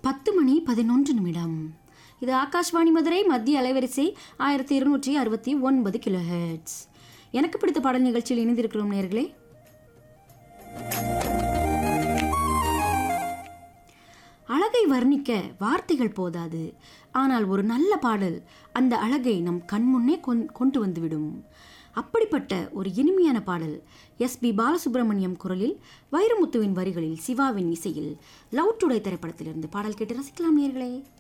பத்து மணி பதினொன்று நிமிடம் இது ஆகாஷ்வாணி மதுரை மத்திய அலைவரிசை ஆயிரத்தி இருநூற்றி அறுபத்தி ஒன்பது கிலோ ஹெர்ட்ஸ் எனக்கு பிடித்த பாடல் நிகழ்ச்சியில் இணைந்திருக்கிறோம் நேர்களே அழகை வர்ணிக்க வார்த்தைகள் போதாது ஆனால் ஒரு நல்ல பாடல் அந்த அழகை நம் கண்முன்னே கொண்- கொண்டு வந்துவிடும் அப்படிப்பட்ட ஒரு இனிமையான பாடல் எஸ் பி பாலசுப்ரமணியம் குரலில் வைரமுத்துவின் வரிகளில் சிவாவின் இசையில் லவ் டுடே திரைப்படத்திலிருந்து பாடல் கேட்டு ரசிக்கலாம் நேர்களே